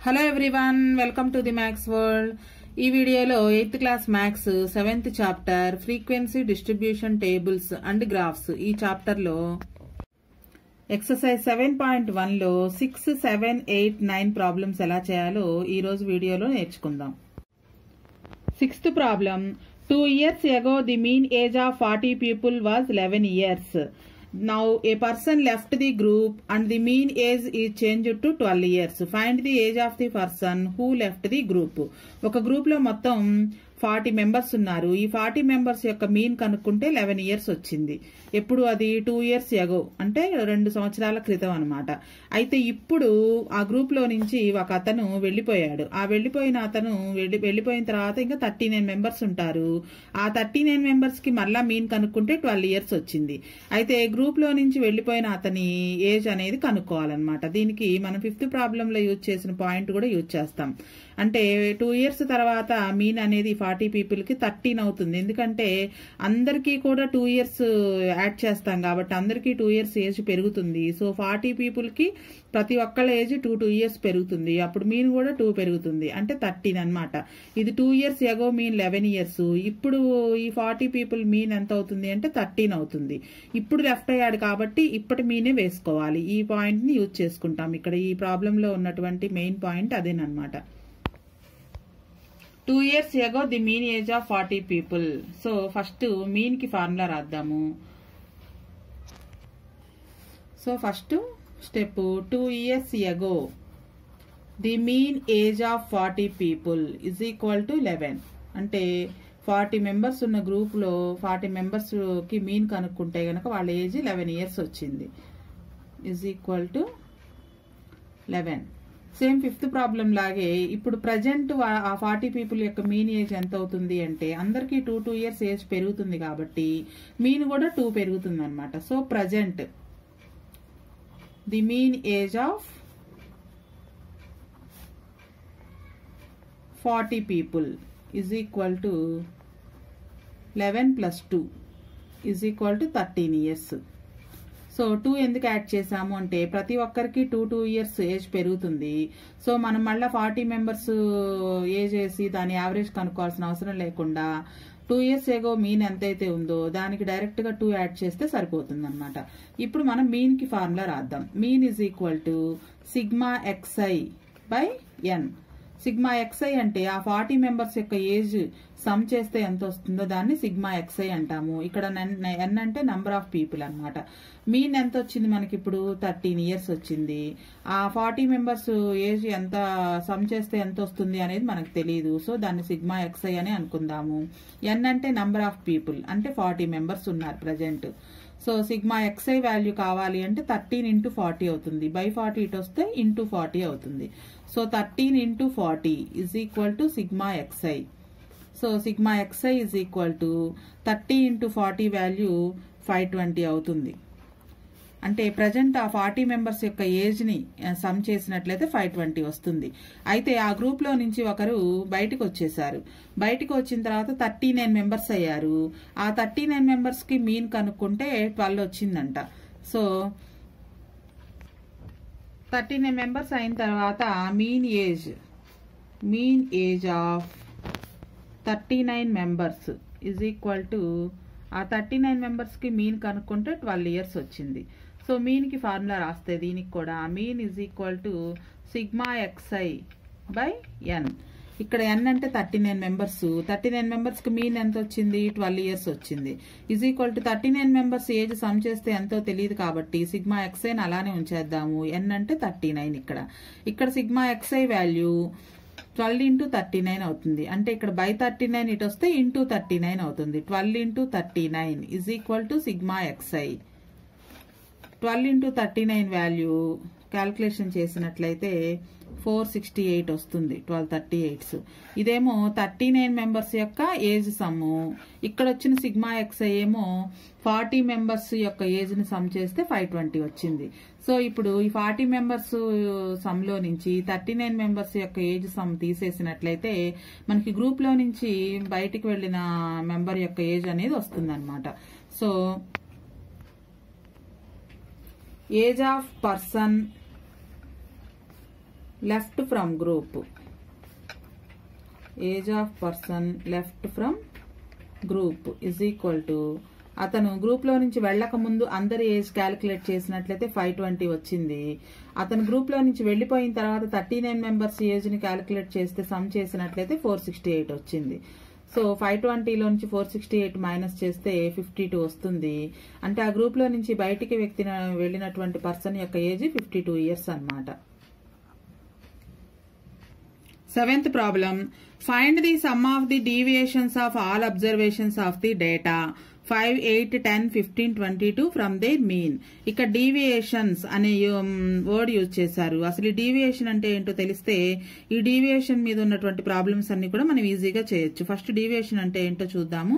Hello everyone welcome to the maths world ఈ వీడియోలో eighth class maths seventh chapter frequency distribution tables and graphs ఈ chapter లో exercise seven point one లో six seven eight nine problems ఎలా చేయాలో ఈ రోజు వీడియోలో నేర్చుకుందాం sixth problem two years ago the mean age of forty people was eleven years now a person left the group and the mean age ఈ change to twelve years find the age of the person who left the group ఒక group లో మొత్తం forty members ఉన్నారు ఈ forty members యొక్క mean కనుక్కుంటే eleven years వచ్చింది ఎప్పుడు అది టూ ఇయర్స్ ఎగో అంటే రెండు సంవత్సరాల క్రితం అనమాట అయితే ఇప్పుడు ఆ గ్రూప్ లో నుంచి ఒక అతను వెళ్లిపోయాడు ఆ వెళ్లిపోయిన అతను వెళ్లి వెళ్లిపోయిన తర్వాత ఇంకా థర్టీ నైన్ మెంబర్స్ ఉంటారు ఆ థర్టీ నైన్ మెంబర్స్ కి మళ్ళా మీన్ కనుక్కుంటే ట్వెల్వ్ ఇయర్స్ వచ్చింది అయితే గ్రూప్ లో నుంచి వెళ్లిపోయిన అతని ఏజ్ అనేది కనుక్కోవాలన్నమాట దీనికి మనం ఫిఫ్త్ ప్రాబ్లం లో యూజ్ చేసిన పాయింట్ కూడా యూజ్ చేస్తాం అంటే టూ ఇయర్స్ తర్వాత మీన్ అనేది ఫార్టీ పీపుల్ కి థర్టీన్ అవుతుంది ఎందుకంటే అందరికీ కూడా టూ ఇయర్స్ యాడ్ చేస్తాం కాబట్టి అందరికీ టూ ఇయర్స్ ఏజ్ పెరుగుతుంది సో ఫార్టీ పీపుల్ కి ప్రతి ఒక్కళ్ళ ఏజ్ టూ టూ ఇయర్స్ పెరుగుతుంది అప్పుడు మీన్ కూడా టూ పెరుగుతుంది అంటే థర్టీన్ అనమాట ఇది two years ago mean eleven years ఇప్పుడు ఈ ఫార్టీ పీపుల్ మీన్ ఎంత అవుతుంది అంటే థర్టీన్ అవుతుంది ఇప్పుడు లెఫ్ట్ అయ్యాడు కాబట్టి ఇప్పటి మీనే వేసుకోవాలి ఈ పాయింట్ ని యూజ్ చేసుకుంటాం ఇక్కడ ఈ ప్రాబ్లం లో ఉన్నటువంటి మెయిన్ పాయింట్ అదేనమాట two years ago the mean age of forty people so first mean కి ఫార్ములా రాద్దాము so first step two years ago the mean age of forty people is equal to eleven అంటే forty members ఉన్న group లో forty members కి mean కనుక్కుంటే గనక వాళ్ళ age eleven years వచ్చింది is equal to eleven same fifth problem లాగే ఇప్పుడు ప్రజెంట్ ఆ ఫార్టీ పీపుల్ యొక్క మీన్ ఏజ్ ఎంత అవుతుంది అంటే అందరికీ టూ టూ ఇయర్స్ ఏజ్ పెరుగుతుంది కాబట్టి మీన్ కూడా టూ పెరుగుతుంది అనమాట so present the mean age of forty people is equal to eleven plus two is equal to thirteen years so two ఎందుకు యాడ్ చేసాము అంటే ప్రతి ఒక్కరికి టూ టూ ఇయర్స్ ఏజ్ పెరుగుతుంది సో మనం మళ్ళీ ఫార్టీ మెంబర్స్ ఏజ్ వేసి దాని యావరేజ్ కనుక్కోవాల్సిన అవసరం లేకుండా టూ ఇయర్స్ ఏగో మీన్ ఎంతైతే ఉందో దానికి డైరెక్ట్ గా టూ యాడ్ చేస్తే సరిపోతుంది అనమాట ఇప్పుడు మనం మీన్ కి ఫార్ములా రాద్దాం mean is equal to sigma xi by N sigma X I అంటే ఆ ఫార్టీ మెంబర్స్ యొక్క ఏజ్ సమ్ చేస్తే ఎంత వస్తుందో దాన్ని సిగ్మా ఎక్స్ఐ అంటాము ఇక్కడ ఎన్ అంటే నంబర్ ఆఫ్ పీపుల్ అనమాట మీన్ ఎంత వచ్చింది మనకి ఇప్పుడు థర్టీన్ ఇయర్స్ వచ్చింది ఆ ఫార్టీ మెంబర్స్ ఏజ్ ఎంత సమ్ చేస్తే ఎంత వస్తుంది అనేది మనకు తెలియదు సో దాన్ని సిగ్మా ఎక్స్ఐ అని అనుకుందాము ఎన్ అంటే నంబర్ ఆఫ్ పీపుల్ అంటే ఫార్టీ మెంబర్స్ ఉన్నారు present so sigma X I value కావాలి అంటే థర్టీన్ ఇంటూ ఫార్టీ అవుతుంది బై ఫార్టీ ఇటు వస్తే ఇంటూ ఫార్టీ అవుతుంది so thirteen into forty is equal to sigma X I so sigma X I is equal to thirty into forty value five twenty అవుతుంది అంటే present ఆ forty members యొక్క age ని sum చేసినట్లయితే ఫైవ్ ట్వంటీ వస్తుంది అయితే ఆ గ్రూప్ లో నుంచి ఒకరు బయటకు వచ్చేసారు బయటకు వచ్చిన తర్వాత థర్టీ నైన్ మెంబర్స్ అయ్యారు ఆ థర్టీ నైన్ మెంబర్స్ కి మీన్ కనుక్కుంటే ట్వెల్వ్ వచ్చిందంట సో థర్టీ నైన్ మెంబర్స్ అయిన తర్వాత mean age mean age of thirty nine members is equal to ఆ థర్టీ నైన్ మెంబర్స్కి మీన్ కనుక్కుంటే ట్వెల్వ్ ఇయర్స్ వచ్చింది సో మీన్కి ఫార్ములా రాస్తే దీనికి కూడా mean is equal to sigma xi by N ఇక్కడ ఎన్ అంటే thirty nine members thirty nine మెంబర్స్కి మీన్ ఎంత వచ్చింది ట్వెల్వ్ ఇయర్స్ వచ్చింది is equal to thirty nine members age sum చేస్తే ఎంతో తెలియదు కాబట్టి సిగ్మా ఎక్స్ఐని అలానే ఉంచేద్దాము ఎన్ అంటే థర్టీ నైన్ ఇక్కడ ఇక్కడ sigma X I value twelve into thirty nine అవుతుంది అంటే ఇక్కడ బై థర్టీ నైన్ ఇటు వస్తే ఇంటూ థర్టీ నైన్ అవుతుంది twelve into thirty nine is equal to sigma X I twelve into thirty nine value calculation చేసినట్లయితే ఫోర్ సిక్స్టీ ఎయిట్ వస్తుంది twelve thirty eights ఇదేమో thirty nine members యొక్క ఏజ్ సమ్ము ఇక్కడ వచ్చిన sigma X I ఏమో forty members యొక్క age ని sum చేస్తే ఫైవ్ ట్వంటీ వచ్చింది సో ఇప్పుడు ఈ ఫార్టీ మెంబర్స్ సమ్ లో నుంచి థర్టీ నైన్ మెంబర్స్ యొక్క ఏజ్ సమ్ తీసేసినట్లయితే మనకి గ్రూప్ లో నుంచి బయటికి వెళ్లిన మెంబర్ యొక్క ఏజ్ అనేది వస్తుంది so age of person left from group age of person left from group is equal to అతను గ్రూప్లో నుంచి వెళ్ళక ముందు అందరి ఏజ్ క్యాలిక్యులేట్ చేసినట్లయితే ఫైవ్ ట్వంటీ వచ్చింది అతను గ్రూప్లో నుంచి వెళ్ళిపోయిన తర్వాత థర్టీ నైన్ మెంబర్స్ ఏజ్ని క్యాలిక్యులేట్ చేస్తే సమ్ చేసినట్లయితే ఫోర్ సిక్స్టీ ఎయిట్ వచ్చింది సో ఫైవ్ ట్వంటీలో నుంచి ఫోర్ సిక్స్టీ ఎయిట్ మైనస్ చేస్తే ఫిఫ్టీ టూ వస్తుంది అంటే ఆ గ్రూప్లో నుంచి బయటికి వ్యక్తి వెళ్ళినటువంటి పర్సన్ యొక్క ఏజ్ ఫిఫ్టీ టూ ఇయర్స్ అనమాట seventh problem find the sum of the deviations of all observations of the data five eight ten fifteen twenty two from the mean ఇక్కడ డీవియేషన్స్ అనే వర్డ్ యూజ్ చేశారు అసలు ఈ deviation అంటే ఏంటో తెలిస్తే ఈ డీవియేషన్ మీద ఉన్నటువంటి ప్రాబ్లమ్స్ అన్ని కూడా మనం ఈజీగా చేయొచ్చు ఫస్ట్ డీవియేషన్ అంటే ఏంటో చూద్దాము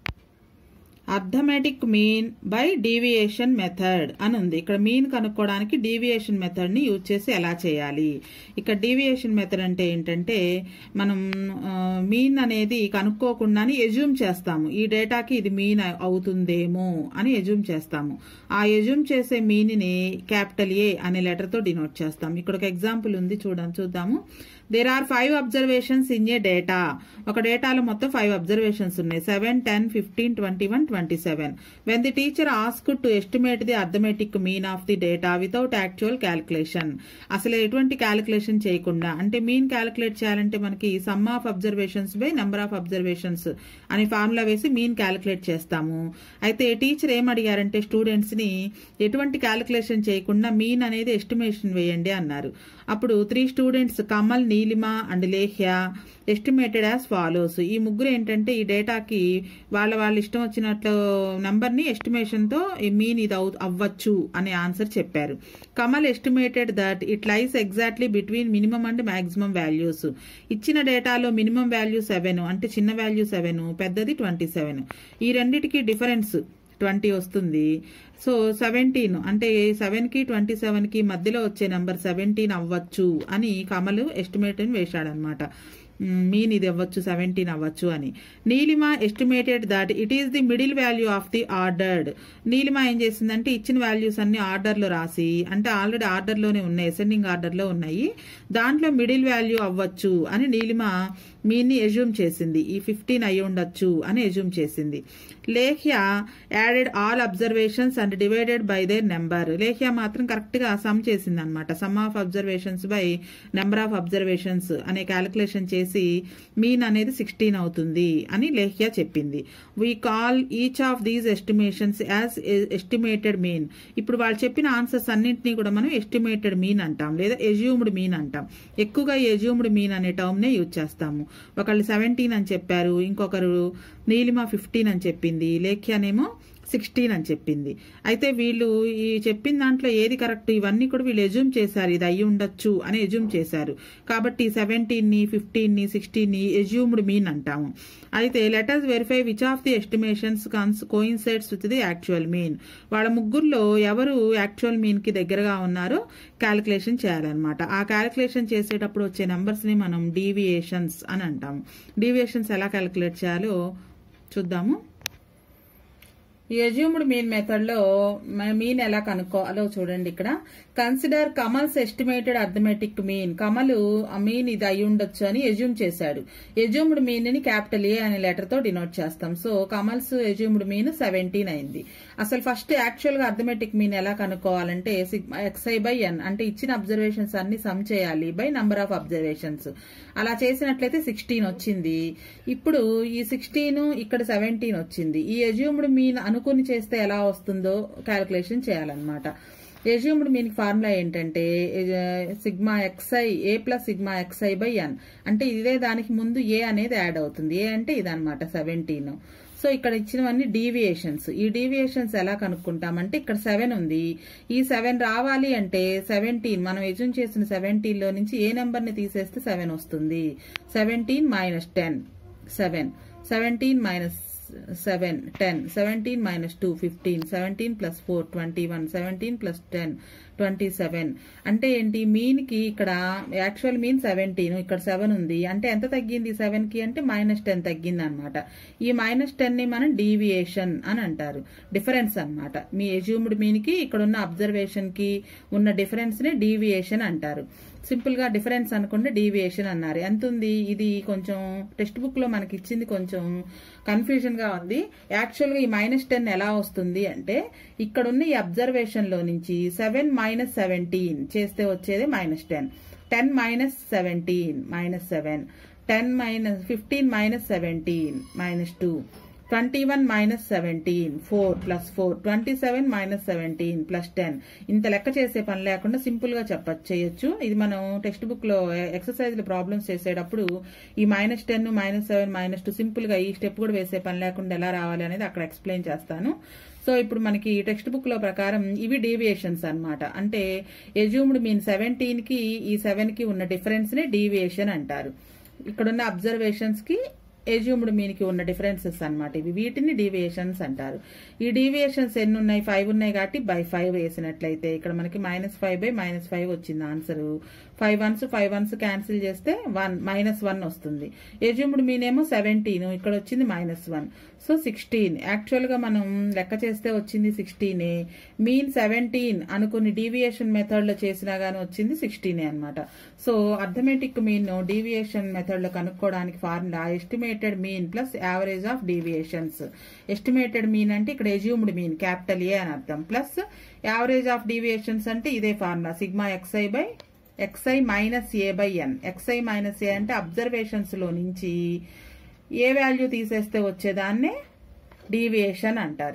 arithmetic mean by deviation method అని ఉంది ఇక్కడ మీన్ కనుక్కోవడానికి డీవియేషన్ మెథడ్ ని యూజ్ చేసి ఎలా చేయాలి ఇక్కడ డీవియేషన్ మెథడ్ అంటే ఏంటంటే మనం మీన్ అనేది కనుక్కోకుండానే ఎజ్యూమ్ చేస్తాము ఈ డేటాకి ఇది మీన్ అవుతుందేమో అని ఎజ్యూమ్ చేస్తాము ఆ ఎజ్యూమ్ చేసే మీన్ని క్యాపిటల్ ఏ అనే లెటర్ తో డినోట్ చేస్తాం ఇక్కడ ఒక ఎగ్జాంపుల్ ఉంది చూడండి చూద్దాము there are five observations in a data ఒక డేటాలో మొత్తం ఫైవ్ అబ్జర్వేషన్స్ ఉన్నాయి seven ten fifteen twenty one twenty seven when the teacher ask to estimate the arithmetic mean of the data without actual calculation అసలు ఎటువంటి calculation చేయకుండా అంటే mean calculate చేయాలంటే మనకి sum of observations by number of observations అనే formula వేసి mean calculate చేస్తాము అయితే టీచర్ ఏం అడిగారంటే స్టూడెంట్స్ ని ఎటువంటి క్యాలిక్యులేషన్ చేయకుండా మీన్ అనేది ఎస్టిమేషన్ వేయండి అన్నారు అప్పుడు three students Kamal Neelima and Lehya estimated as follows ఈ ముగ్గురు ఏంటంటే ఈ డేటాకి వాళ్ళ వాళ్ళ ఇష్టం వచ్చినట్లు నంబర్ ని ఎస్టిమేషన్ తో మీన్ ఇది అవ్వచ్చు అనే ఆన్సర్ చెప్పారు Kamal estimated that it lies exactly between minimum and maximum values ఇచ్చిన డేటాలో మినిమం వాల్యూ సెవెన్ అంటే చిన్న వాల్యూ సెవెన్ పెద్దది ట్వంటీ సెవెన్ ఈ రెండిటికి డిఫరెన్స్ ట్వంటీ వస్తుంది సో సెవెంటీన్ అంటే సెవెన్ కి ట్వంటీ సెవెన్ కి మధ్యలో వచ్చే నెంబర్ సెవెంటీన్ అవ్వచ్చు అని కమల్ ఎస్టిమేట్ వేశాడనమాట మీన్ ఇది అవ్వచ్చు సెవెంటీన్ అవ్వచ్చు అని Neelima estimated that it is the middle value of the ordered Neelima ఏం చేసిందంటే ఇచ్చిన వాల్యూస్ అన్ని ఆర్డర్లో రాసి అంటే ఆల్రెడీ ఆర్డర్లోనే ఉన్నాయి అసెండింగ్ ఆర్డర్లో ఉన్నాయి దాంట్లో మిడిల్ వాల్యూ అవ్వచ్చు అని నీలిమ మీన్ని ఎజ్యూమ్ చేసింది ఈ ఫిఫ్టీన్ అయి ఉండొచ్చు అని ఎజ్యూమ్ చేసింది Lekhya added all observations and divided by their number Lekhya మాత్రం కరెక్ట్ గా సమ్ చేసింది అనమాట sum of observations by number of observations అనే క్యాలిక్యులేషన్ చేసి మీన్ అనేది సిక్స్టీన్ అవుతుంది అని లేఖ్య చెప్పింది we call each of these estimations as estimated mean ఇప్పుడు వాళ్ళు చెప్పిన ఆన్సర్స్ అన్నింటినీ కూడా మనం ఎస్టిమేటెడ్ మీన్ అంటాం లేదా ఎజ్యూమ్డ్ మీన్ అంటాం ఎక్కువగా ఎజ్యూమ్డ్ మీన్ అనే టర్మ్ నే యూజ్ చేస్తాము ఒకళ్ళు సెవెంటీన్ అని చెప్పారు ఇంకొకరు నీలిమ ఫిఫ్టీన్ అని చెప్పింది లేఖ్యానేమో సిక్స్టీన్ అని చెప్పింది అయితే వీళ్ళు ఈ చెప్పిన దాంట్లో ఏది కరెక్ట్ ఇవన్నీ కూడా వీళ్ళు ఎజ్యూమ్ చేశారు ఇది అయ్యి ఉండొచ్చు అని ఎజ్యూమ్ చేశారు కాబట్టి సెవెంటీన్ ని ఫిఫ్టీన్ ని సిక్స్టీన్ ని ఎజ్యూమ్డ్ మీన్ అంటాము అయితే letters verify which of the estimations coincides with the actual mean వాళ్ళ ముగ్గురులో ఎవరు యాక్చువల్ మీన్ కి దగ్గరగా ఉన్నారో క్యాలిక్యులేషన్ చేయాలన్నమాట ఆ క్యాలిక్యులేషన్ చేసేటప్పుడు వచ్చే నెంబర్స్ ని మనం డీవియేషన్స్ అని అంటాము డీవియేషన్స్ ఎలా క్యాలిక్యులేట్ చేయాలో చూద్దాము ఈ అజ్యూమ్డ్ మీన్ మెథడ్ లో మీన్ ఎలా కనుక్కోవాలో చూడండి ఇక్కడ consider Kamal's estimated arithmetic mean Kamal ఆ మీన్ ఇది అయి ఉండొచ్చు అని ఎజ్యూమ్ చేశాడు ఎజ్యూమ్డ్ మీన్ ని క్యాపిటల్ ఏ అనే లెటర్ తో డినోట్ చేస్తాం so Kamal's assumed mean seventeen అయింది అసలు ఫస్ట్ యాక్చువల్ గా అర్థమెటిక్ మీన్ ఎలా కనుక్కోవాలంటే ఎక్స్ఐ బై ఎన్ అంటే ఇచ్చిన అబ్జర్వేషన్స్ అన్ని సమ్ చేయాలి బై నంబర్ ఆఫ్ అబ్జర్వేషన్స్ అలా చేసినట్లయితే సిక్స్టీన్ వచ్చింది ఇప్పుడు ఈ సిక్స్టీన్ ఇక్కడ సెవెంటీన్ వచ్చింది ఈ ఎజ్యూమ్డ్ మీన్ అనుకుని చేస్తే ఎలా వస్తుందో క్యాలిక్యులేషన్ చేయాలన్నమాట ఎజ్యూమ్డ్ మీన్ ఫార్ములా ఏంటంటే sigma x i A plus sigma xi by n అంటే ఇదే దానికి ముందు ఏ అనేది యాడ్ అవుతుంది ఏ అంటే ఇదనమాట సెవెంటీన్ సో ఇక్కడ ఇచ్చినవన్నీ డీవియేషన్స్ ఈ డీవియేషన్స్ ఎలా కనుక్కుంటామంటే ఇక్కడ సెవెన్ ఉంది ఈ సెవెన్ రావాలి అంటే సెవెంటీన్ మనం ఎజ్యూమ్ చేసిన సెవెంటీన్ లో నుంచి ఏ నెంబర్ ని తీసేస్తే సెవెన్ వస్తుంది seventeen minus ten seven seventeen minus seven ten seventeen minus two fifteen seventeen plus four twenty one seventeen plus ten twenty seven అంటే ఏంటి మీన్ కి ఇక్కడ యాక్చువల్ మీన్ సెవెంటీన్ ఇక్కడ సెవెన్ ఉంది అంటే ఎంత తగ్గింది సెవెన్ కి అంటే మైనస్ టెన్ తగ్గింది అనమాట ఈ మైనస్ టెన్ ని మనం డీవియేషన్ అని అంటారు డిఫరెన్స్ అనమాట మీ ఎజ్యూమ్డ్ మీన్ కి ఇక్కడ ఉన్న అబ్జర్వేషన్ కి ఉన్న డిఫరెన్స్ ని డీవియేషన్ అంటారు సింపుల్గా డిఫరెన్స్ అనుకుంటే డీవియేషన్ అన్నారు ఎంత ఉంది ఇది కొంచెం టెక్స్ట్ బుక్లో మనకి ఇచ్చింది కొంచెం కన్ఫ్యూజన్గా ఉంది యాక్చువల్గా ఈ మైనస్ టెన్ ఎలా వస్తుంది అంటే ఇక్కడున్న ఈ అబ్జర్వేషన్లో నుంచి సెవెన్ మైనస్ సెవెంటీన్ చేస్తే వచ్చేది minus ten ten minus seventeen minus seven ten minus fifteen minus seventeen minus two twenty one minus seventeen four plus four twenty seven minus seventeen plus ten ఇంత లెక్క చేసే పని లేకుండా సింపుల్ గా చెప్ప చేయొచ్చు ఇది మనం టెక్స్ట్ బుక్ లో ఎక్సర్సైజ్ ప్రాబ్లమ్స్ చేసేటప్పుడు ఈ minus ten minus seven minus two simple గా ఈ స్టెప్ కూడా వేసే పని లేకుండా ఎలా రావాలి అనేది అక్కడ ఎక్స్ప్లెయిన్ చేస్తాను సో ఇప్పుడు మనకి టెక్స్ట్ బుక్ లో ప్రకారం ఇవి డీవియేషన్స్ అన్నమాట అంటే ఎజ్యూమ్డ్ మీన్ సెవెంటీన్ కి ఈ సెవెన్ కి ఉన్న డిఫరెన్స్ ని డీవియేషన్ అంటారు ఇక్కడున్న అబ్జర్వేషన్స్ కి ఎజ్యూమ్డ్ మీన్కి ఉన్న డిఫరెన్సెస్ అన్నమాట ఇవి వీటిని డీవియేషన్స్ అంటారు ఈ డీవియేషన్స్ ఎన్ని ఉన్నాయి ఫైవ్ ఉన్నాయి కాబట్టి బై ఫైవ్ వేసినట్లయితే ఇక్కడ మనకి minus five by minus five వచ్చింది answer five ones five ones cancel చేస్తే వన్ మైనస్ వన్ వస్తుంది ఎజ్యూమ్డ్ మీన్ ఏమో సెవెంటీన్ ఇక్కడ వచ్చింది minus one so sixteen actual గా మనం లెక్క చేస్తే వచ్చింది సిక్స్టీనే మీన్ సెవెంటీన్ అనుకుని డీవియేషన్ మెథడ్ లో చేసినా గానీ వచ్చింది సిక్స్టీనే అనమాట so arithmetic mean deviation method లో కనుక్కోవడానికి formula estimated mean plus average of deviations estimated mean అంటే ఇక్కడ ఎజ్యూమ్డ్ మీన్ క్యాపిటల్ ఏ అని అర్థం ప్లస్ యావరేజ్ ఆఫ్ డీవియేషన్స్ అంటే ఇదే formula sigma xi by x i minus A by n x i minus A అంటే observations లో నుంచి ఏ వాల్యూ తీసేస్తే వచ్చేదాన్నే డీవియేషన్ అంటారు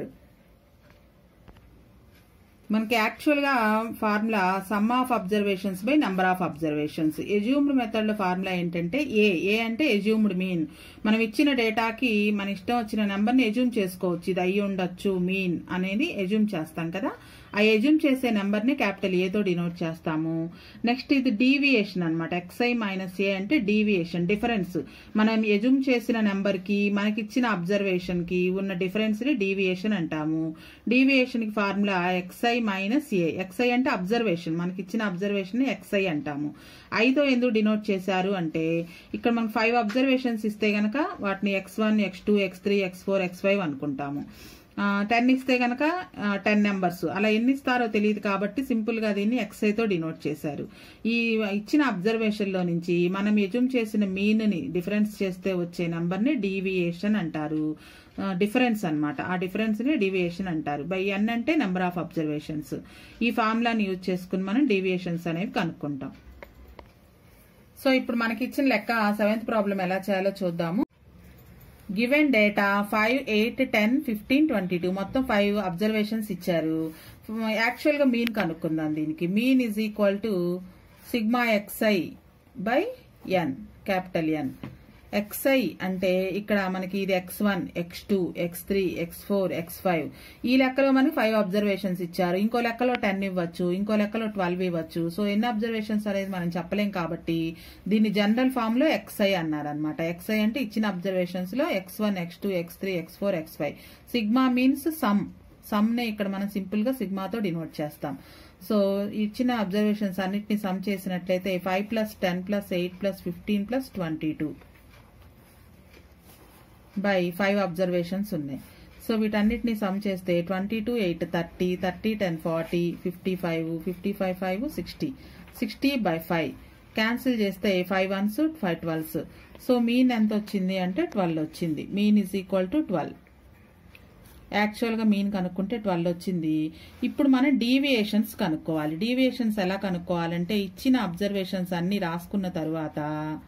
మనకి యాక్చువల్ గా formula sum of observations by number of observations assumed method లో ఫార్ములా ఏంటంటే ఏ ఏ అంటే ఎజ్యూమ్డ్ మీన్ మనం ఇచ్చిన డేటాకి మన ఇష్టం వచ్చిన నెంబర్ ని ఎజ్యూమ్ చేసుకోవచ్చు ఇది అయ్యి ఉండొచ్చు మీన్ అనేది ఎజ్యూమ్ చేస్తాం కదా ఆ ఎజ్యూమ్ చేసే నెంబర్ ని క్యాపిటల్ ఏతో డినోట్ చేస్తాము నెక్స్ట్ ఇది డీవియేషన్ అనమాట ఎక్స్ఐ మైనస్ ఏ అంటే డీవియేషన్ డిఫరెన్స్ మనం ఎజ్యూమ్ చేసిన నెంబర్ కి మనకిచ్చిన అబ్జర్వేషన్ కి ఉన్న డిఫరెన్స్ ని డీవియేషన్ అంటాము డీవియేషన్ కి formula x i minus A x i అంటే అబ్జర్వేషన్ మనకి ఇచ్చిన అబ్జర్వేషన్ ఎక్స్ఐ అంటాము ఐతో ఎందుకు డినోట్ చేశారు అంటే ఇక్కడ మనం ఫైవ్ అబ్జర్వేషన్స్ ఇస్తే గనక వాటిని x one x two x three x four x five అనుకుంటాము టెన్ ఇస్తే గనక టెన్ నెంబర్స్ అలా ఎన్ని ఇస్తారో తెలియదు కాబట్టి సింపుల్ గా దీన్ని ఎక్స్ఐతో డినోట్ చేశారు ఈ ఇచ్చిన అబ్జర్వేషన్ లో నుంచి మనం ఎజుమ్ చేసిన మీన్ ని డిఫరెన్స్ చేస్తే వచ్చే నెంబర్ ని డీవియేషన్ అంటారు డిఫరెన్స్ అన్నమాట ఆ డిఫరెన్స్ ని డీవియేషన్ అంటారు బై ఎన్ అంటే నెంబర్ ఆఫ్ అబ్జర్వేషన్స్ ఈ ఫార్ములాని యూజ్ చేసుకుని మనం డీవియేషన్స్ అనేవి కనుక్కుంటాం సో ఇప్పుడు మనకి ఇచ్చిన లెక్క సెవెంత్ ప్రాబ్లం ఎలా చేయాలో చూద్దాము given data five eight ten fifteen twenty two మొత్తం ఫైవ్ అబ్జర్వేషన్స్ ఇచ్చారు యాక్చువల్ గా మీన్ కనుక్కుందాం దీనికి mean is equal to sigma xi by n capital n x i అంటే ఇక్కడ మనకి ఇది x one x two x three x four x five ఈ లెక్కలో మనకి ఫైవ్ అబ్జర్వేషన్స్ ఇచ్చారు ఇంకో లెక్కలో టెన్ ఇవ్వచ్చు ఇంకో లెక్కలో ట్వెల్వ్ ఇవ్వచ్చు సో ఎన్ని అబ్జర్వేషన్స్ అనేది మనం చెప్పలేం కాబట్టి దీన్ని జనరల్ ఫామ్ లో ఎక్స్ఐ అన్నారు అనమాట ఎక్స్ఐ అంటే ఇచ్చిన అబ్జర్వేషన్స్ లో x one x two x three x four x five sigma means sum sum నే ఇక్కడ మనం సింపుల్ గా సిగ్మాతో డినోట్ చేస్తాం సో ఇచ్చిన అబ్జర్వేషన్స్ అన్నిటిని సమ్ చేసినట్లయితే five plus ten plus eight plus fifteen plus twenty two by five observations ఉన్నాయి సో వీటన్నిటిని సమ్ చేస్తే twenty two eight thirty thirty ten forty fifty five fifty five five sixty sixty by five cancel చేస్తే five ones five twelves so mean ఎంత వచ్చింది అంటే twelve వచ్చింది mean is equal to twelve యాక్చువల్గా mean కనుక్కుంటే twelve వచ్చింది ఇప్పుడు మనం డీవియేషన్స్ కనుక్కోవాలి డీవియేషన్స్ ఎలా కనుక్కోవాలంటే ఇచ్చిన అబ్జర్వేషన్స్ అన్ని రాసుకున్న తర్వాత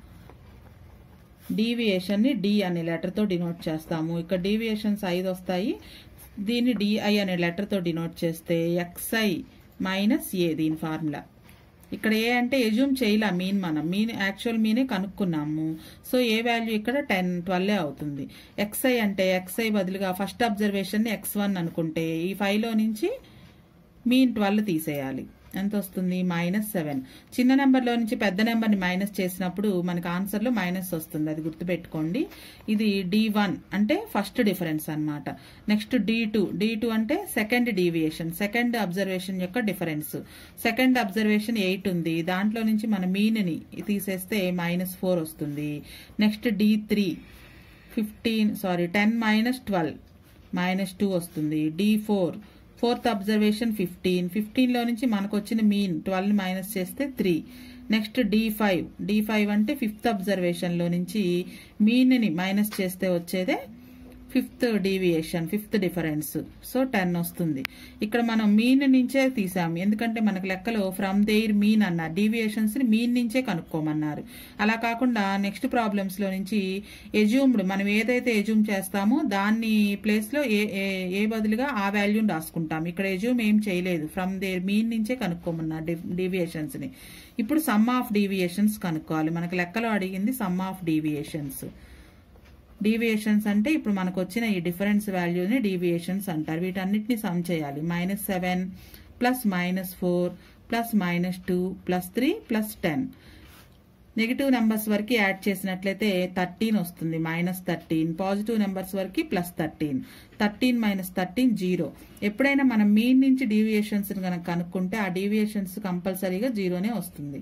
డీవియేషన్ ని డి అనే లెటర్ తో డినోట్ చేస్తాము ఇక్కడ డీవియేషన్స్ ఐదు వస్తాయి దీన్ని డిఐ అనే లెటర్ తో డినోట్ చేస్తే ఎక్స్ఐ మైనస్ ఏ దీని ఫార్ములా ఇక్కడ ఏ అంటే ఎజ్యూమ్ చేయలే మీన్ మనం మీన్ యాక్చువల్ మీనే కనుక్కున్నాము సో ఏ వాల్యూ ఇక్కడ టెన్ ట్వెల్వ్ అవుతుంది ఎక్స్ఐ అంటే ఎక్స్ఐ బదులుగా ఫస్ట్ అబ్జర్వేషన్ ఎక్స్ వన్ అనుకుంటే ఈ ఫైవ్ లో నుంచి మీన్ ట్వెల్వ్ తీసేయాలి ఎంత వస్తుంది మైనస్ సెవెన్ చిన్న నెంబర్లో నుంచి పెద్ద నెంబర్ని మైనస్ చేసినప్పుడు మనకి ఆన్సర్లో మైనస్ వస్తుంది అది గుర్తుపెట్టుకోండి ఇది డి వన్ అంటే ఫస్ట్ డిఫరెన్స్ అన్నమాట next d two d two అంటే సెకండ్ డీవియేషన్ సెకండ్ అబ్జర్వేషన్ యొక్క డిఫరెన్స్ సెకండ్ అబ్జర్వేషన్ ఎయిట్ ఉంది దాంట్లో నుంచి మన మీన్ని తీసేస్తే మైనస్ ఫోర్ వస్తుంది next d three fifteen sorry ten minus twelve minus two వస్తుంది d four fourth observation fifteen ఫిఫ్టీన్లో నుంచి మనకు వచ్చిన మీన్ ట్వెల్వ్ మైనస్ చేస్తే three next d five d five అంటే ఫిఫ్త్ అబ్జర్వేషన్లో నుంచి మీన్ని మైనస్ చేస్తే వచ్చేదే fifth deviation fifth difference so ten వస్తుంది ఇక్కడ మనం మీన్ నుంచే తీసాం ఎందుకంటే మనకు లెక్కలో ఫ్రమ్ దేర్ మీన్ అన్నారు డీవియేషన్స్ ని మీన్ నుంచే కనుక్కోమన్నారు అలా కాకుండా నెక్స్ట్ ప్రాబ్లమ్స్ లో నుంచి ఎజ్యూమ్డ్ మనం ఏదైతే ఎజ్యూమ్ చేస్తామో దాన్ని ప్లేస్ లో ఏ ఏ- ఏ బదులుగా ఆ వాల్యూని రాసుకుంటాం ఇక్కడ ఎజ్యూమ్ ఏం చేయలేదు ఫ్రమ్ దేర్ మీన్ నుంచే కనుక్కోమన్నారు డీవియేషన్స్ ని ఇప్పుడు సమ్ ఆఫ్ డీవియేషన్స్ కనుక్కోవాలి మనకు లెక్కలో అడిగింది సమ్ ఆఫ్ డీవియేషన్స్ డీవియేషన్స్ అంటే ఇప్పుడు మనకు వచ్చిన ఈ డిఫరెన్స్ వాల్యూని డీవియేషన్స్ అంటారు వీటన్నిటిని సమ్ చేయాలి minus seven plus minus four plus minus two plus three plus ten negative numbers వరకు యాడ్ చేసినట్లయితే థర్టీన్ వస్తుంది మైనస్ థర్టీన్ పాజిటివ్ నెంబర్స్ వరకు plus thirteen thirteen minus thirteen zero ఎప్పుడైనా మనం మీన్ నుంచి డీవియేషన్స్ కనుక కనుక్కుంటే ఆ డీవియేషన్స్ కంపల్సరీగా జీరోనే వస్తుంది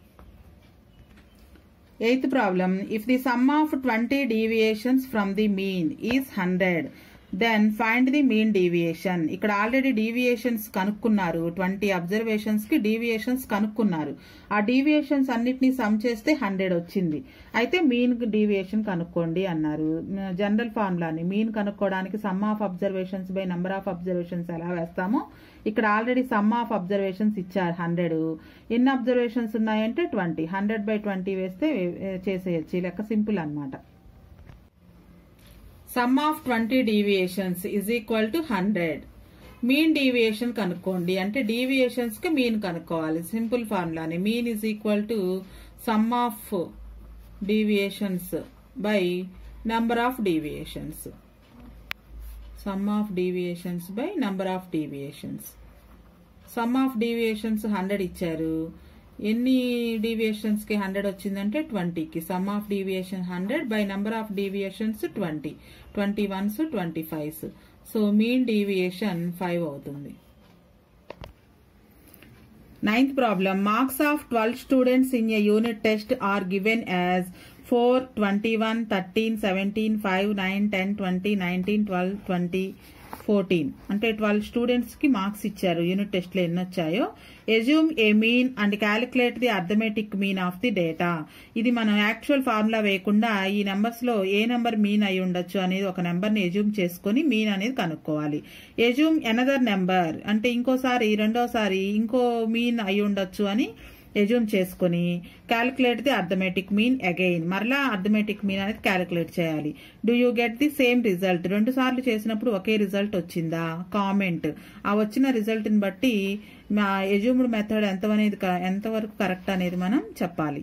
Eighth problem, if the sum of 20 deviations from the mean is 100, then find the mean deviation. ఇక్కడ ఆల్రెడీ డీవియేషన్స్ కనుక్కున్నారు ట్వంటీ అబ్జర్వేషన్స్ కి డీవియేషన్స్ కనుక్కున్నారు ఆ డీవియేషన్స్ అన్నిటిని సమ్ చేస్తే హండ్రెడ్ వచ్చింది అయితే మీన్ డీవియేషన్ కనుక్కోండి అన్నారు జనరల్ ఫార్ములాని మీన్ కనుక్కోవడానికి sum of observations by number of observations ఎలా వేస్తామో ఇక్కడ ఆల్రెడీ సమ్ ఆఫ్ అబ్జర్వేషన్స్ ఇచ్చారు హండ్రెడ్ ఎన్ని అబ్జర్వేషన్స్ ఉన్నాయంటే ట్వంటీ హండ్రెడ్ బై ట్వంటీ వేస్తే ఏ, చేసేయచ్చు ఈ లెక్క సింపుల్ అన్నమాట sum of twenty deviations is equal to hundred mean deviation కనుక్కోండి అంటే డీవియేషన్స్ కి మీన్ కనుక్కోవాలి సింపుల్ ఫార్ములాని mean is equal to sum of deviations by number of deviations sum of deviations by number of deviations sum of deviations hundred ఇచ్చారు ఎన్ని deviations కి hundred వచ్చిందంటే ట్వంటీకి sum of deviation hundred by number of deviations twenty twenty ones twenty fives so mean deviation five అవుతుంది Ninth problem. Marks of 12 students in a unit test are given as 4, 21, 13, 17, 5, 9, 10, 20, 19, 12, 20, 14. అంటే twelve students కి marks ఇచ్చారు unit test లో ఎన్ని వచ్చాయో assume A mean and calculate the arithmetic mean of the data ఇది మనం actual formula వేయకుండా ఈ నెంబర్స్ లో ఏ నెంబర్ మీన్ అయి ఉండొచ్చు అనేది ఒక నెంబర్ ని ఎజ్యూమ్ చేసుకుని మీన్ అనేది కనుక్కోవాలి ఎజ్యూమ్ ఎనదర్ నెంబర్ అంటే ఇంకోసారి రెండోసారి ఇంకో మీన్ అయి ఉండొచ్చు అని ఎజ్యూమ్ చేసుకుని calculate the arithmetic mean again మరలా అర్థమెటిక్ మీన్ అనేది క్యాలిక్యులేట్ చేయాలి do you get the same result రెండు సార్లు చేసినప్పుడు ఒకే రిజల్ట్ వచ్చిందా కామెంట్ ఆ వచ్చిన రిజల్ట్ ని బట్టి మా ఎజ్యూమ్డ్ మెథడ్ ఎంత అనేది ఎంతవరకు కరెక్ట్ అనేది మనం చెప్పాలి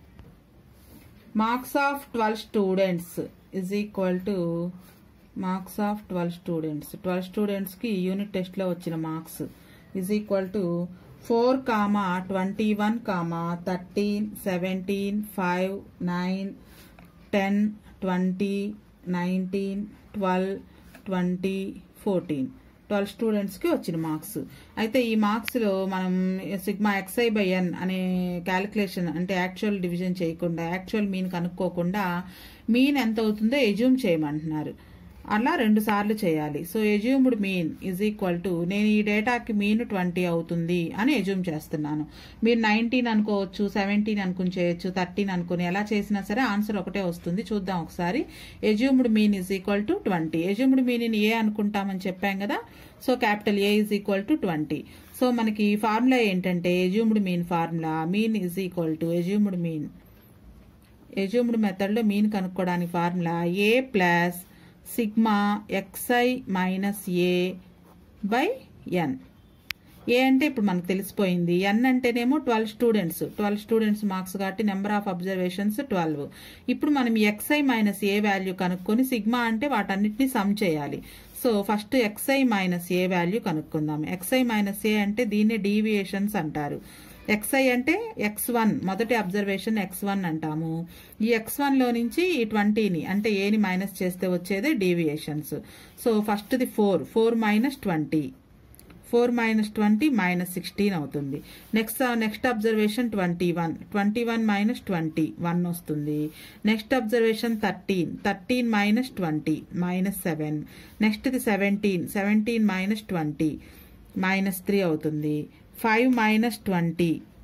marks of twelve students is equal to marks of twelve students twelve students కి యూనిట్ టెస్ట్ లో వచ్చిన marks is equal to four comma twenty one comma thirteen seventeen five nine ten twenty nineteen twelve twenty fourteen twelve స్టూడెంట్స్కి వచ్చిన marks అయితే ఈ మార్క్స్లో మనం sigma xi by ఎన్ అనే calculation అంటే యాక్చువల్ డివిజన్ చేయకుండా యాక్చువల్ మీన్ కనుక్కోకుండా మీన్ ఎంత అవుతుందో ఎజ్యూమ్ చేయమంటున్నారు అలా రెండు సార్లు చేయాలి so assumed mean is equal to నేను ఈ డేటాకి మీన్ ట్వంటీ అవుతుంది అని ఎజ్యూమ్ చేస్తున్నాను మీరు నైన్టీన్ అనుకోవచ్చు సెవెంటీన్ అనుకుని చేయొచ్చు థర్టీన్ అనుకుని ఎలా చేసినా సరే ఆన్సర్ ఒకటే వస్తుంది చూద్దాం ఒకసారి assumed mean is equal to twenty assumed mean A అనుకుంటామని చెప్పాం కదా so capital A is equal to twenty so మనకి ఫార్ములా ఏంటంటే assumed mean formula mean is equal to assumed mean assumed మెథడ్లో మీన్ కనుక్కోవడానికి formula A plus sigma x i minus A by n A అంటే ఇప్పుడు మనకు తెలిసిపోయింది ఎన్ అంటేనేమో twelve students twelve students marks కాబట్టి నెంబర్ ఆఫ్ అబ్జర్వేషన్స్ ట్వెల్వ్ ఇప్పుడు మనం ఎక్స్ఐ మైనస్ ఏ వాల్యూ కనుక్కొని సిగ్మా అంటే వాటన్నిటిని సమ్ చేయాలి so first x i minus A value కనుక్కుందాం ఎక్స్ఐ మైనస్ ఏ అంటే దీన్నే డీవియేషన్స్ అంటారు ఎక్స్ఐ అంటే ఎక్స్ వన్ మొదటి అబ్జర్వేషన్ ఎక్స్ వన్ అంటాము ఈ ఎక్స్ వన్ లో నుంచి ఈ ట్వంటీని అంటే ఏని మైనస్ చేస్తే వచ్చేదే deviations so first the four four minus twenty four minus twenty minus sixteen అవుతుంది next next observation twenty one twenty one minus twenty one వస్తుంది next observation thirteen thirteen minus twenty minus seven నెక్స్ట్ది seventeen seventeen minus twenty minus three అవుతుంది five minus twenty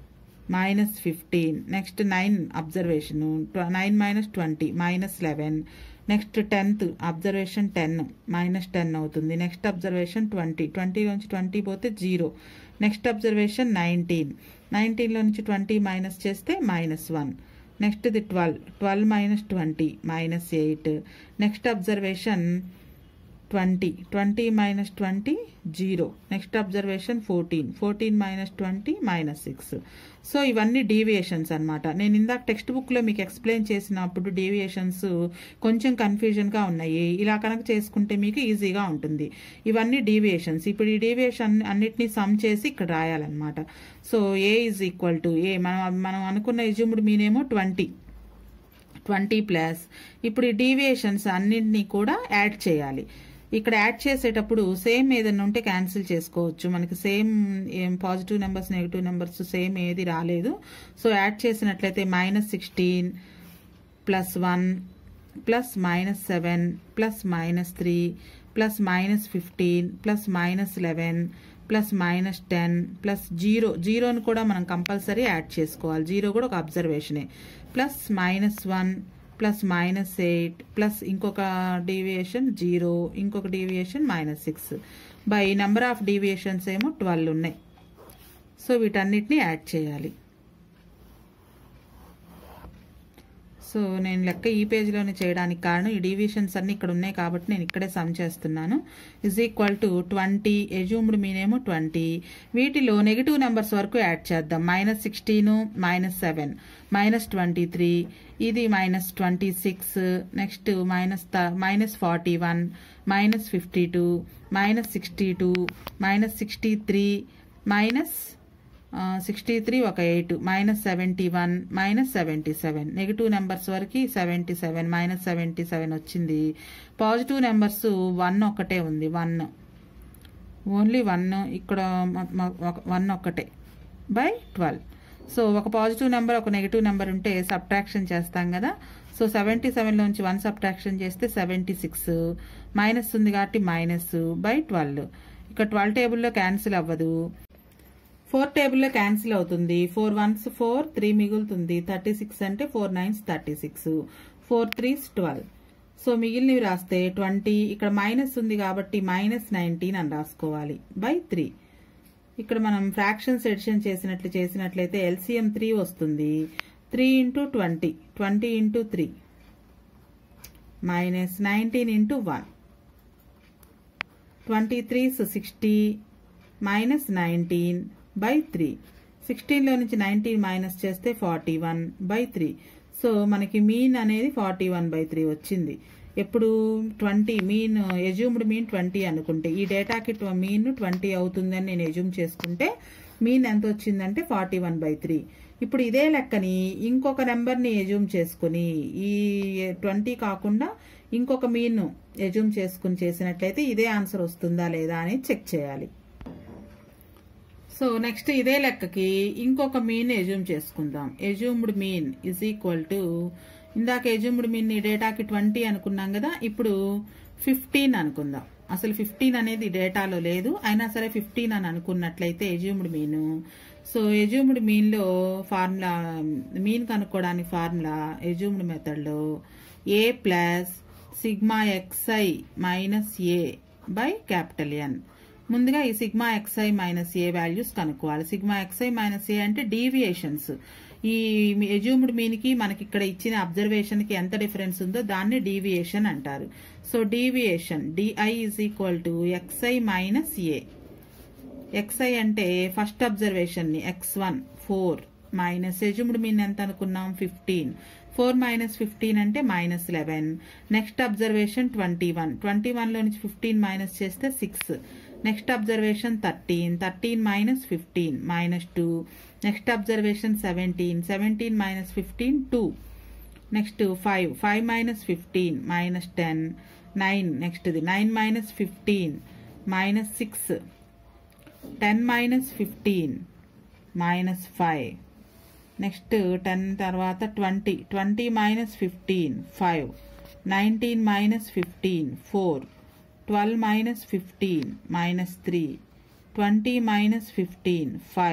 minus fifteen next nine observation nine minus twenty minus eleven next tenth observation ten minus ten అవుతుంది next observation twenty twenty నుంచి twenty పోతే zero next observation nineteen నైన్టీన్లో నుంచి twenty minus చేస్తే minus one next the twelve twelve minus twenty minus eight next observation twenty twenty minus twenty zero next observation fourteen fourteen minus twenty minus six so ఇవన్నీ deviations అనమాట నేను ఇందాక text బుక్లో మీకు explain చేసినప్పుడు deviations కొంచెం కన్ఫ్యూజన్గా ఉన్నాయి ఇలా కనుక చేసుకుంటే మీకు ఈజీగా ఉంటుంది ఇవన్నీ డీవియేషన్స్ ఇప్పుడు ఈ డీవియేషన్ అన్నిటినీ సమ్ చేసి ఇక్కడ రాయాలన్నమాట so A is equal to A మనం మనం అనుకున్న ఎజ్యూమ్డ్ మీనేమో ట్వంటీ ట్వంటీ ప్లస్ ఇప్పుడు ఈ డీవియేషన్స్ అన్నింటినీ కూడా యాడ్ చేయాలి ఇక్కడ యాడ్ చేసేటప్పుడు సేమ్ ఏదైనా ఉంటే క్యాన్సిల్ చేసుకోవచ్చు మనకి సేమ్ ఏం positive numbers negative numbers same ఏది రాలేదు సో యాడ్ చేసినట్లయితే minus sixteen plus one plus minus seven plus minus three plus minus fifteen plus minus eleven plus minus ten plus zero జీరోని కూడా మనం కంపల్సరీ యాడ్ చేసుకోవాలి zero కూడా ఒక అబ్జర్వేషనే plus minus one plus minus eight plus ఇంకొక deviation zero ఇంకొక deviation minus six by number of deviations ఏమో ట్వెల్వ్ ఉన్నాయి సో వీటన్నిటిని యాడ్ చేయాలి సో నేను లెక్క ఈ పేజ్లోనే చేయడానికి కారణం ఈ డీవియేషన్స్ అన్ని ఇక్కడ ఉన్నాయి కాబట్టి నేను ఇక్కడే సమ్ చేస్తున్నాను is equal to twenty assumed మీనేమో ట్వంటీ వీటిలో నెగిటివ్ నెంబర్స్ వరకు యాడ్ చేద్దాం minus sixteen minus seven minus twenty three ఇది minus twenty six next minus minus forty one minus fifty two minus sixty two minus sixty three minus sixty three ఒక eight minus seventy one minus seventy seven negative numbers వరకు seventy seven minus seventy seven వచ్చింది positive numbers one ఒకటే ఉంది one only one ఇక్కడ one ఒక్కటే by twelve so ఒక positive number ఒక negative number ఉంటే సబ్ట్రాక్షన్ చేస్తాం కదా సో సెవెంటీ సెవెన్లోంచి వన్ సబ్ట్రాక్షన్ చేస్తే సెవెంటీ సిక్స్ మైనస్ ఉంది కాబట్టి మైనస్ బై ట్వెల్వ్ ఇక్కడ ట్వెల్వ్ టేబుల్లో క్యాన్సిల్ అవ్వదు ఫోర్ టేబుల్లో క్యాన్సిల్ అవుతుంది ఫోర్ వన్స్ ఫోర్ త్రీ మిగులుతుంది థర్టీ సిక్స్ అంటే four nines thirty six four threes twelve so మిగిలినవి రాస్తే ట్వంటీ ఇక్కడ మైనస్ ఉంది కాబట్టి మైనస్ నైన్టీన్ అని రాసుకోవాలి బై త్రీ ఇక్కడ మనం ఫ్రాక్షన్స్ ఎడిషన్ చేసినట్లు చేసినట్లయితే ఎల్సిఎం త్రీ వస్తుంది three into twenty twenty into three minus nineteen into one twenty threes sixty minus nineteen by three సిక్స్టీన్లో నుంచి నైన్టీన్ మైనస్ చేస్తే forty one by three so మనకి మీన్ అనేది ఫార్టీ వన్ బై త్రీ వచ్చింది ఎప్పుడు twenty mean assumed mean twenty అనుకుంటే ఈ డేటాకి mean twenty అవుతుందని నేను ఎజ్యూమ్ చేసుకుంటే మీన్ ఎంత వచ్చిందంటే ఫార్టీ వన్ బై త్రీ ఇప్పుడు ఇదే లెక్కని ఇంకొక నెంబర్ని ఎజ్యూమ్ చేసుకుని ఈ ట్వంటీ కాకుండా ఇంకొక మీన్ ఎజ్యూమ్ చేసుకుని చేసినట్లయితే ఇదే ఆన్సర్ వస్తుందా లేదా అనేది చెక్ చేయాలి సో నెక్స్ట్ ఇదే లెక్కకి ఇంకొక మీన్ ఎజ్యూమ్ చేసుకుందాం assumed mean is equal to ఇందాక ఎజ్యూమ్డ్ మీన్ ఈ డేటాకి ట్వంటీ అనుకున్నాం కదా ఇప్పుడు ఫిఫ్టీన్ అనుకుందాం అసలు ఫిఫ్టీన్ అనేది డేటాలో లేదు అయినా సరే ఫిఫ్టీన్ అని అనుకున్నట్లయితే ఎజ్యూమ్డ్ మీన్ సో ఎజ్యూమ్డ్ మీన్లో ఫార్ములా మీన్ కనుక్కోవడానికి ఫార్ములా ఎజ్యూమ్డ్ మెథడ్లో A plus sigma x i minus A by capital N ముందుగా ఈ sigma x i minus A values కనుక్కోవాలి సిగ్మా ఎక్స్ఐ మైనస్ ఏ అంటే డీవియేషన్స్ ఈ ఎజ్యూమ్డ్ మీన్కి మనకి ఇక్కడ ఇచ్చిన అబ్జర్వేషన్కి ఎంత డిఫరెన్స్ ఉందో దాన్ని డీవియేషన్ అంటారు so deviation d i is equal to x i minus A x i అంటే ఫస్ట్ అబ్జర్వేషన్ని x one four minus assumed mean ఎంత అనుకున్నాం ఫిఫ్టీన్ ఫోర్ మైనస్ ఫిఫ్టీన్ అంటే minus eleven next observation twenty one twenty వన్లో నుంచి ఫిఫ్టీన్ మైనస్ చేస్తే six next observation thirteen thirteen minus fifteen minus two next observation seventeen seventeen minus fifteen two next five five minus fifteen minus ten nine నెక్స్ట్ది nine minus fifteen minus six ten minus fifteen minus five next ten తర్వాత twenty twenty minus fifteen five nineteen minus fifteen four twelve minus fifteen minus three twenty minus fifteen five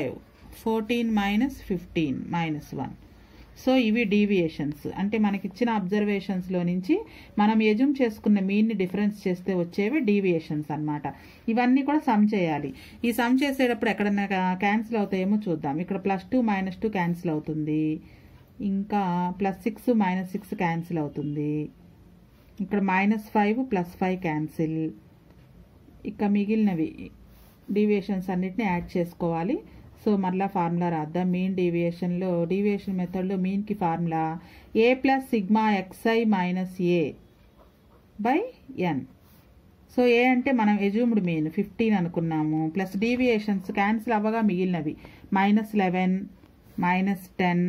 fourteen minus fifteen minus one so ఇవి deviations అంటే మనకి ఇచ్చిన అబ్జర్వేషన్స్లో నుంచి మనం ఎజుమ్ చేసుకున్న మీన్ని difference చేస్తే వచ్చేవి డీవియేషన్స్ అన్నమాట ఇవన్నీ కూడా సమ్ చేయాలి ఈ సమ్ చేసేటప్పుడు ఎక్కడన్నా క్యాన్సిల్ అవుతాయేమో చూద్దాం ఇక్కడ plus two minus two cancel అవుతుంది ఇంకా plus six minus six cancel అవుతుంది ఇక్కడ minus five plus five cancel ఇక మిగిలినవి డీవియేషన్స్ అన్నిటిని యాడ్ చేసుకోవాలి సో మరలా ఫార్ములా రాద్దాం మీన్ డీవియేషన్లో డీవియేషన్ మెథడ్లో మీన్కి formula A plus sigma x i minus A by N so A అంటే మనం ఎజూమ్డ్ మీన్ ఫిఫ్టీన్ అనుకున్నాము ప్లస్ డీవియేషన్స్ క్యాన్సిల్ అవ్వగా మిగిలినవి మైనస్ లెవెన్ మైనస్ టెన్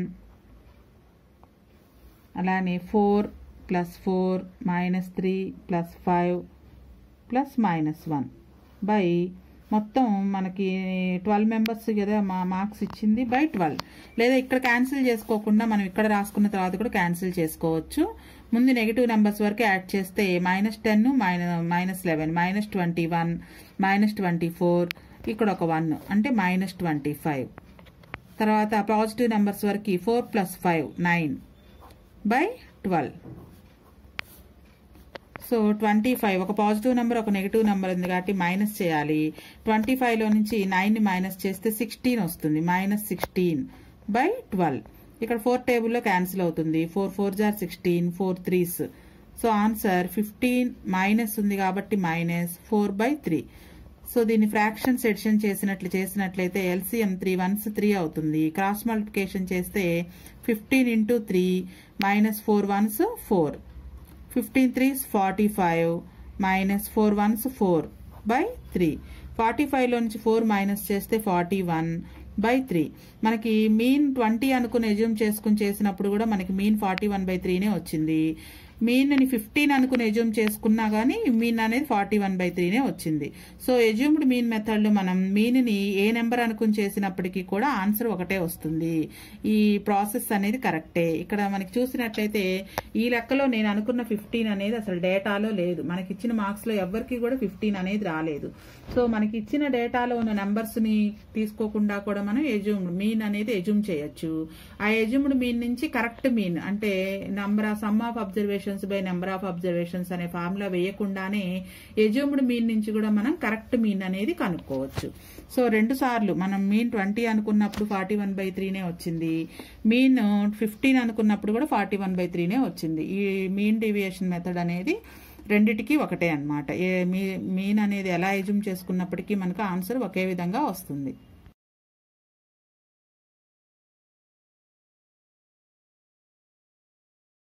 అలానే four plus four minus three plus five plus minus one by మొత్తం మనకి twelve members కదా మా మార్క్స్ ఇచ్చింది బై ట్వెల్వ్ లేదా ఇక్కడ క్యాన్సిల్ చేసుకోకుండా మనం ఇక్కడ రాసుకున్న తర్వాత కూడా క్యాన్సిల్ చేసుకోవచ్చు ముందు నెగిటివ్ నెంబర్స్ వరకు యాడ్ చేస్తే minus ten minus eleven minus twenty one minus twenty four ఇక్కడ ఒక వన్ అంటే మైనస్ ట్వంటీ ఫైవ్ తర్వాత పాజిటివ్ నెంబర్స్ వరకు four plus five nine by twelve so twenty five ఒక పాజిటివ్ నెంబర్ ఒక నెగిటివ్ నెంబర్ ఉంది కాబట్టి మైనస్ చేయాలి ట్వంటీ ఫైవ్లో నుంచి నైన్ని మైనస్ చేస్తే సిక్స్టీన్ వస్తుంది మైనస్ సిక్స్టీన్ బై ట్వెల్వ్ ఇక్కడ ఫోర్ టేబుల్లో క్యాన్సిల్ అవుతుంది ఫోర్ ఫోర్ జార్ sixteen four threes so answer fifteen minus ఉంది కాబట్టి minus four by three so దీన్ని ఫ్రాక్షన్స్ ఎడిషన్ చేసినట్లు చేసినట్లయితే ఎల్సిఎం త్రీ వన్స్ త్రీ అవుతుంది క్రాస్ మల్టిప్లికేషన్ చేస్తే fifteen into three minus four ones four fifteen threes forty five minus four ones four by three forty ఫైవ్లో నుంచి four minus చేస్తే forty one by three మనకి mean twenty అనుకుని assume చేసుకుని చేసినప్పుడు కూడా మనకి మీన్ ఫార్టీ వన్ బై త్రీనే వచ్చింది మీన్ని ఫిఫ్టీన్ అనుకుని ఎజ్యూమ్ చేసుకున్నా కానీ మీన్ అనేది ఫార్టీ వన్ బై త్రీనే వచ్చింది సో ఎజ్యూమ్డ్ మీన్ మెథడ్లో మనం మీన్ని ఏ నెంబర్ అనుకుని చేసినప్పటికీ కూడా ఆన్సర్ ఒకటే వస్తుంది ఈ ప్రాసెస్ అనేది కరెక్టే ఇక్కడ మనకి చూసినట్లయితే ఈ లెక్కలో నేను అనుకున్న ఫిఫ్టీన్ అనేది అసలు డేటాలో లేదు మనకి ఇచ్చిన మార్క్స్లో ఎవరికి కూడా ఫిఫ్టీన్ అనేది రాలేదు సో మనకి ఇచ్చిన డేటాలో ఉన్న నెంబర్స్ని తీసుకోకుండా కూడా మనం ఎజ్యూమ్డ్ మీన్ అనేది ఎజ్యూమ్ చేయొచ్చు ఆ ఎజ్యూమ్డ్ మీన్ నుంచి కరెక్ట్ మీన్ అంటే number of sum of observations by number of observations అనే ఫార్ములా వేయకుండానే ఎజ్యూమ్డ్ మీన్ నుంచి కూడా మనం కరెక్ట్ మీన్ అనేది కనుక్కోవచ్చు సో రెండు సార్లు మనం మీన్ ట్వంటీ అనుకున్నప్పుడు ఫార్టీ వన్ బై త్రీనే వచ్చింది మీన్ ఫిఫ్టీన్ అనుకున్నప్పుడు కూడా ఫార్టీ వన్ బై త్రీనే వచ్చింది ఈ మీన్ డీవియేషన్ మెథడ్ అనేది రెండిటికి ఒకటే అనమాట ఏ మీ మీన్ అనేది ఎలా ఎజ్యూమ్ చేసుకున్నప్పటికీ మనకు ఆన్సర్ ఒకే విధంగా వస్తుంది